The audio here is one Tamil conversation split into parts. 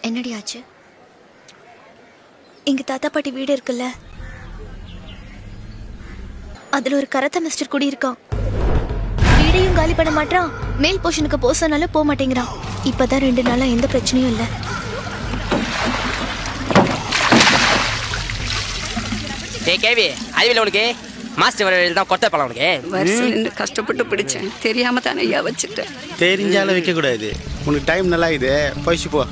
என்னடி ஆச்சு எங்க தாத்தா பாட்டி வீடு இருக்குல்ல அதுல ஒரு கரத்த மிஸ்டர் குடி இருக்கான் வீடையும் காலி பண்ண மாட்டான் மேல் போர்ஷனுக்கு போக சொன்னாலும் போக மாட்டேங்கிறான் இப்பதான் ரெண்டு நாளா எந்த பிரச்சனையும் இல்லை ஏய் கேவி அறிவியல் உனக்கு மாஸ்டர் வர தான் கொட்டை பழம் உனக்கு வருஷம் நின்று கஷ்டப்பட்டு பிடிச்சேன் தெரியாம தானே ஐயா வச்சுட்டேன் தெரிஞ்சாலும் வைக்க கூடாது உனக்கு டைம் நல்லா இது போயிச்சு போ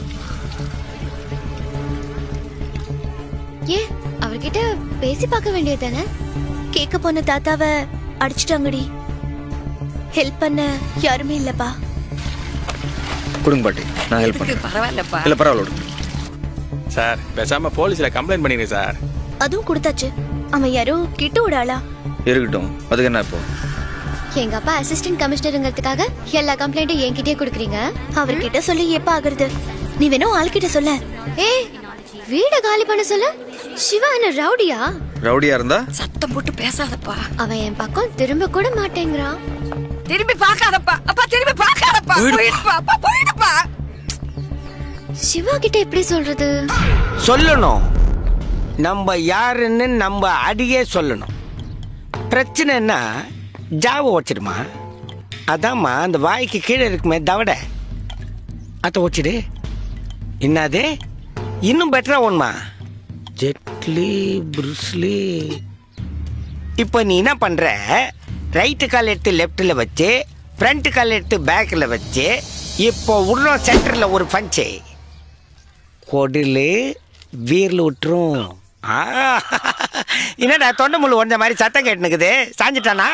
ஏன் அவர்கிட்ட பேசி பார்க்க வேண்டியது தானே கேட்க போன தாத்தாவை அடிச்சிட்டாங்கடி ஹெல்ப் பண்ண யாருமே இல்லப்பா கொடுங்க பாட்டி நான் ஹெல்ப் இதுக்கு பண்ணுறேன் பரவாயில்லப்பா இல்லை பரவாயில்ல விடுங்க சார் பேசாம போலீஸ்ல கம்ப்ளைண்ட் பண்ணிடுங்க சார் அதுவும் கொடுத்தாச்சு அவன் யாரோ கிட்ட விடாளா இருக்கட்டும் அதுக்கு என்ன இப்போ எங்க அப்பா அசிஸ்டன்ட் கமிஷனருங்கிறதுக்காக எல்லா கம்ப்ளைண்ட்டும் என்கிட்டயே கொடுக்குறீங்க அவர்கிட்ட சொல்லி எப்ப ஆகுறது நீ வேணும் ஆள்கிட்ட சொல்ல ஏய் வீட காலி பண்ண சொல்ல சிவா என்ன ரவுடியா ரவுடியா இருந்தா சத்தம் போட்டு பேசாதப்பா அவன் என் பக்கம் திரும்ப கூட மாட்டேங்கிறான் திரும்பி பார்க்காதப்பா அப்பா திரும்பி பார்க்காதப்பா போயிடுப்பா அப்பா போயிடுப்பா சிவா கிட்ட எப்படி சொல்றது சொல்லணும் நம்ம யாருன்னு நம்ம அடியே சொல்லணும் பிரச்சனைன்னா ஜாவை வச்சிடுமா அதாம்மா அந்த வாய்க்கு கீழே இருக்குமே தவடை அதை வச்சிடு என்னது இன்னும் பெட்டரா ஒன்மா ஜெட்லி புருஸ்லி இப்போ நீ என்ன பண்ற ரைட்டு கால் எடுத்து லெஃப்டில் வச்சு ஃப்ரண்ட் கால் எடுத்து பேக்கில் வச்சு இப்போ உள்ள சென்டரில் ஒரு பஞ்சு கொடிலு வீரில் விட்டுரும் ஆ, என்னடா தொண்டை முள்ளு உடஞ்ச மாதிரி சத்தம் கேட்டுனுக்குது சாஞ்சிட்டானா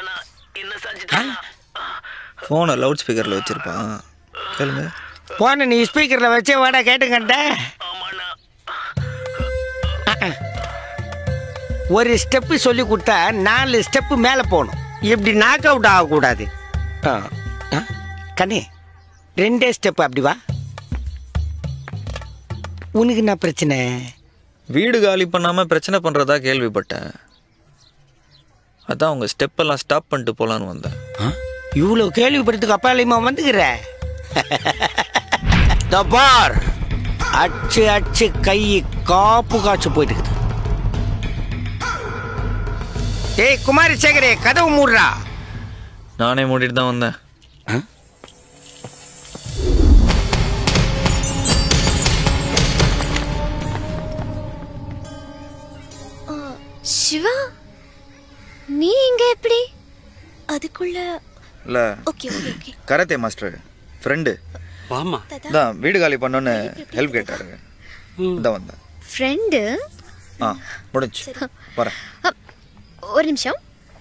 ஃபோனை லவுட் ஸ்பீக்கரில் வச்சுருப்பான் கேளுங்க போன நீ ஸ்பீக்கரில் வச்சு வாடா கேட்டுக்கண்ட ஒரு ஸ்டெப்பு சொல்லி கொடுத்தா நாலு ஸ்டெப்பு மேலே போகணும் இப்படி நாக் அவுட் ஆகக்கூடாது ஆ, ஆ, கண்ணே ரெண்டே ஸ்டெப் அப்படி வா உனக்கு என்ன பிரச்சனை வீடு காலி பண்ணாமல் பிரச்சனை பண்ணுறதா கேள்விப்பட்டேன் அதான் உங்கள் ஸ்டெப்பெல்லாம் ஸ்டாப் பண்ணிட்டு போகலான்னு வந்தேன் இவ்வளவு கேள்விப்படுறதுக்கு அப்பாலையுமா வந்துக்கிற இதோ பார் அச்சு அச்சு கை காப்பு காய்ச்சி போயிட்டு இருக்குது ஏய் குமாரி சேகரே கதவு மூடுறா நானே மூடிட்டு தான் வந்தேன் சிவா நீ இங்க எப்படி அதுக்குள்ள இல்லை okay okay okay karate master friend வாமா தான் வீடு காலி பண்ணோன்னு ஹெல்ப் கேட்டாருங்க தான் வந்தேன் ஃப்ரெண்டு ஆ முடிஞ்சு வரேன் ஒரு நிமிஷம்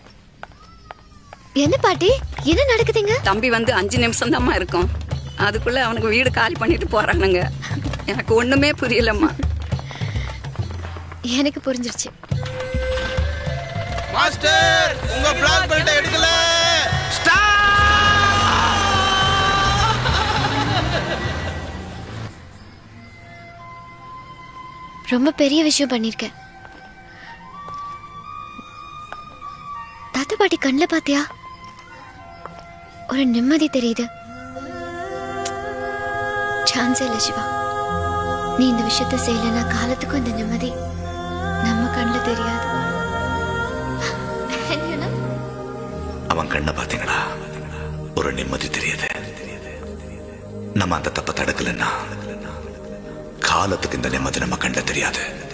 என்ன பாட்டி என்ன நடக்குதுங்க தம்பி வந்து அஞ்சு நிமிஷம் தாம்மா இருக்கும் அதுக்குள்ள அவனுக்கு வீடு காலி பண்ணிட்டு போறானுங்க எனக்கு ஒண்ணுமே புரியலம்மா எனக்கு புரிஞ்சிருச்சு மாஸ்டர் உங்க பிளாக் பெல்ட் எடுக்கல ரொம்ப பெரிய விஷயம் பண்ணிருக்கேன் தாத்தா பாட்டி கண்ணில் பாத்தியா ஒரு நிம்மதி தெரியுது சான்ஸே இல்லை சிவா நீ இந்த விஷயத்த செய்யலைன்னா காலத்துக்கும் இந்த நிம்மதி நம்ம கண்ணில் தெரியாது You know? அவன் கண்ணை பாத்தீங்களா ஒரு நிம்மதி தெரியுது நம்ம அந்த தப்பை தடுக்கலன்னா காலத்துக்கு இந்த நிம்மதி நம்ம கண்ட தெரியாது